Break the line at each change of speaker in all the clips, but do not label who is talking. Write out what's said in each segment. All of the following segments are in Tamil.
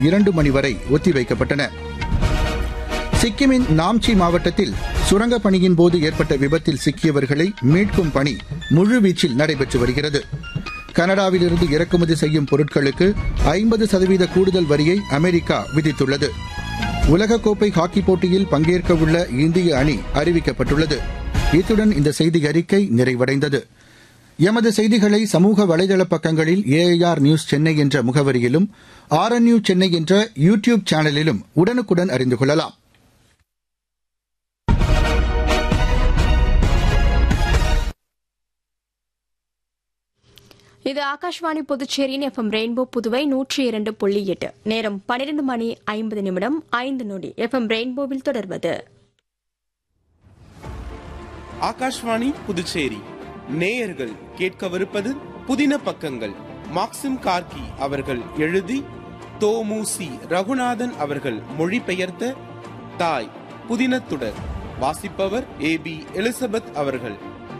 இரண்டு மணி வரை ஒத்திவைக்கப்பட்டன சிக்கிமின் நாம்சி மாவட்டத்தில் சுரங்கப் பணியின் போது ஏற்பட்ட விபத்தில் சிக்கியவர்களை மீட்கும் பணி முழுவீச்சில் நடைபெற்று வருகிறது கனடாவிலிருந்து இறக்குமதி செய்யும் பொருட்களுக்கு ஐம்பது சதவீத கூடுதல் வரியை அமெரிக்கா விதித்துள்ளது உலகக்கோப்பை ஹாக்கி போட்டியில் பங்கேற்கவுள்ள இந்திய அணி அறிவிக்கப்பட்டுள்ளது இத்துடன் இந்த செய்தி அறிக்கை நிறைவடைந்தது எமது செய்திகளை சமூக வலைதள பக்கங்களில் ஏஐஆர் நியூஸ் சென்னை என்ற முகவரியிலும் ஆர்என்யூ சென்னை என்ற யூ டியூப் சேனலிலும் உடனுக்குடன் அறிந்து கொள்ளலாம்
இது ஆகாஷ்வாணி புதுச்சேரியின் எஃப்எம் ரெயின்போ புதுவை நூற்றி இரண்டு புள்ளி எட்டு நேரம் பன்னிரண்டு மணி ஐம்பது நிமிடம் ஐந்து நொடி எஃப்எம் ரெயின்போவில் தொடர்வது
ஆகாஷ்வாணி புதுச்சேரி நேயர்கள் கேட்கவிருப்பது புதின பக்கங்கள் மாக்சிம் கார்கி அவர்கள் எழுதி தோமுசி ரகுநாதன் அவர்கள் மொழிபெயர்த்த தாய் புதினத்துடர் வாசிப்பவர் ஏ பி எலிசபெத் அவர்கள்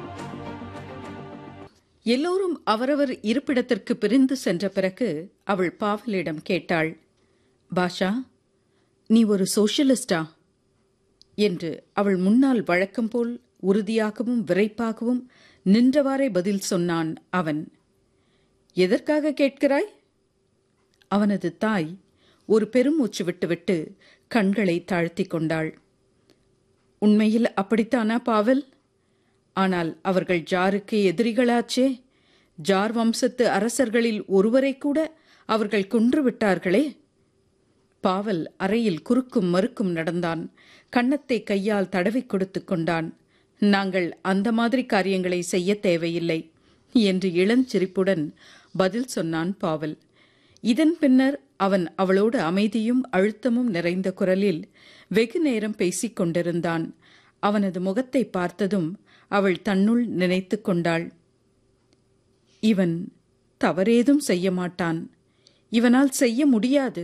எல்லோரும் அவரவர் இருப்பிடத்திற்கு பிரிந்து சென்ற பிறகு அவள் பாவலிடம் கேட்டாள் பாஷா நீ ஒரு சோஷலிஸ்டா என்று அவள் முன்னால் வழக்கம் போல் உறுதியாகவும் விரைப்பாகவும் நின்றவாறே பதில் சொன்னான் அவன் எதற்காக கேட்கிறாய் அவனது தாய் ஒரு பெருமூச்சு விட்டுவிட்டு கண்களை தாழ்த்திக் கொண்டாள் உண்மையில் அப்படித்தானா பாவல் ஆனால் அவர்கள் ஜாருக்கு எதிரிகளாச்சே ஜார் வம்சத்து அரசர்களில் ஒருவரை கூட அவர்கள் கொன்று விட்டார்களே பாவல் அறையில் குறுக்கும் மறுக்கும் நடந்தான் கன்னத்தை கையால் தடவி கொடுத்து கொண்டான் நாங்கள் அந்த மாதிரி காரியங்களை செய்ய தேவையில்லை என்று இளஞ்சிரிப்புடன் பதில் சொன்னான் பாவல் இதன் பின்னர் அவன் அவளோடு அமைதியும் அழுத்தமும் நிறைந்த குரலில் வெகு நேரம் பேசிக் கொண்டிருந்தான் அவனது முகத்தை பார்த்ததும் அவள் தன்னுள் நினைத்து கொண்டாள் இவன் தவறேதும் செய்ய மாட்டான் இவனால் செய்ய முடியாது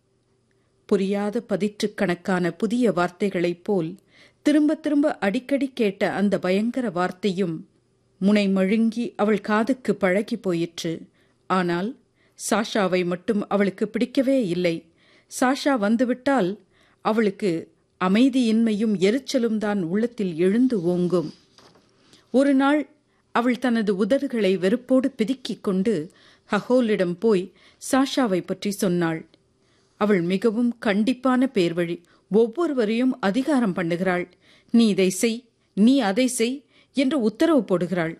புரியாத பதிற்றுக்கணக்கான புதிய வார்த்தைகளைப் போல் திரும்ப திரும்ப அடிக்கடி கேட்ட அந்த பயங்கர வார்த்தையும் முனை மழுங்கி அவள் காதுக்கு பழகி போயிற்று ஆனால் சாஷாவை மட்டும் அவளுக்கு பிடிக்கவே இல்லை சாஷா வந்துவிட்டால் அவளுக்கு அமைதியின்மையும் எரிச்சலும் தான் உள்ளத்தில் எழுந்து ஓங்கும் ஒரு நாள் அவள் தனது உதடுகளை வெறுப்போடு பிதுக்கிக் கொண்டு ஹஹோலிடம் போய் சாஷாவை பற்றி சொன்னாள் அவள் மிகவும் கண்டிப்பான பேர்வழி ஒவ்வொருவரையும் அதிகாரம் பண்ணுகிறாள் நீ இதை செய் நீ அதை செய் என்று உத்தரவு போடுகிறாள்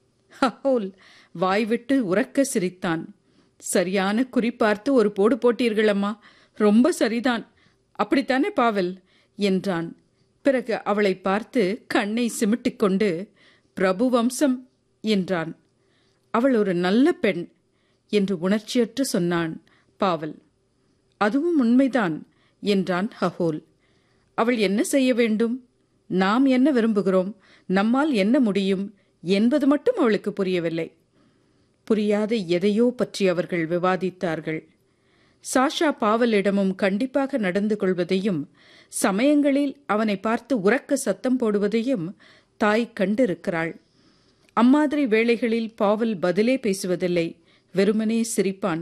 ஹஹோல் வாய்விட்டு உறக்க சிரித்தான் சரியான குறிப்பார்த்து ஒரு போடு போட்டீர்களம்மா ரொம்ப சரிதான் அப்படித்தானே பாவல் என்றான் பிறகு அவளை பார்த்து கண்ணை சிமிட்டிக் கொண்டு பிரபு வம்சம் என்றான் அவள் ஒரு நல்ல பெண் என்று உணர்ச்சியற்று சொன்னான் பாவல் அதுவும் உண்மைதான் என்றான் ஹஹோல் அவள் என்ன செய்ய வேண்டும் நாம் என்ன விரும்புகிறோம் நம்மால் என்ன முடியும் என்பது மட்டும் அவளுக்கு புரியவில்லை புரியாத எதையோ பற்றி அவர்கள் விவாதித்தார்கள் சாஷா பாவலிடமும் கண்டிப்பாக நடந்து கொள்வதையும் சமயங்களில் அவனை பார்த்து உறக்க சத்தம் போடுவதையும் தாய் கண்டிருக்கிறாள் அம்மாதிரி வேளைகளில் பாவல் பதிலே பேசுவதில்லை வெறுமனே சிரிப்பான்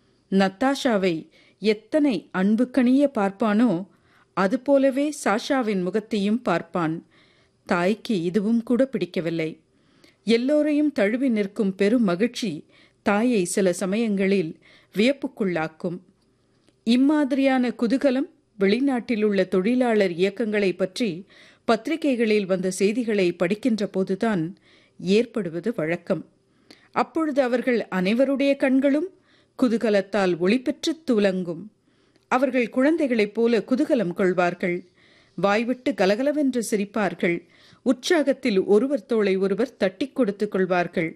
நத்தாஷாவை எத்தனை அன்புக்கணிய பார்ப்பானோ அதுபோலவே சாஷாவின் முகத்தையும் பார்ப்பான் தாய்க்கு இதுவும் கூட பிடிக்கவில்லை எல்லோரையும் தழுவி நிற்கும் பெரும் மகிழ்ச்சி தாயை சில சமயங்களில் வியப்புக்குள்ளாக்கும் இம்மாதிரியான குதூகலம் வெளிநாட்டில் உள்ள தொழிலாளர் இயக்கங்களை பற்றி பத்திரிகைகளில் வந்த செய்திகளை படிக்கின்ற போதுதான் ஏற்படுவது வழக்கம் அப்பொழுது அவர்கள் அனைவருடைய கண்களும் குதூகலத்தால் ஒளிபெற்று துலங்கும் அவர்கள் குழந்தைகளைப் போல குதூகலம் கொள்வார்கள் வாய்விட்டு கலகலவென்று சிரிப்பார்கள் உற்சாகத்தில் ஒருவர் தோளை ஒருவர் தட்டிக் கொடுத்துக் கொள்வார்கள்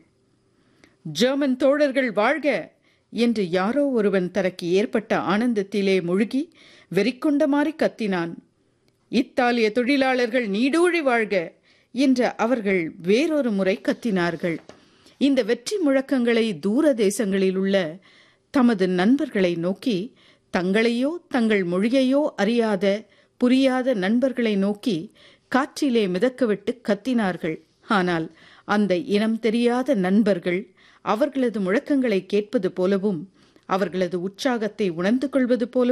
ஜெர்மன் தோழர்கள் வாழ்க என்று யாரோ ஒருவன் தனக்கு ஏற்பட்ட ஆனந்தத்திலே முழுகி வெறிக்கொண்ட மாறி கத்தினான் இத்தாலிய தொழிலாளர்கள் நீடூழி வாழ்க என்ற அவர்கள் வேறொரு முறை கத்தினார்கள் இந்த வெற்றி முழக்கங்களை தூர தேசங்களில் உள்ள தமது நண்பர்களை நோக்கி தங்களையோ தங்கள் மொழியையோ அறியாத புரியாத நண்பர்களை நோக்கி காற்றிலே மிதக்கவிட்டு கத்தினார்கள் ஆனால் அந்த இனம் தெரியாத நண்பர்கள் அவர்களது முழக்கங்களை கேட்பது போலவும் அவர்களது உற்சாகத்தை உணர்ந்து கொள்வது போல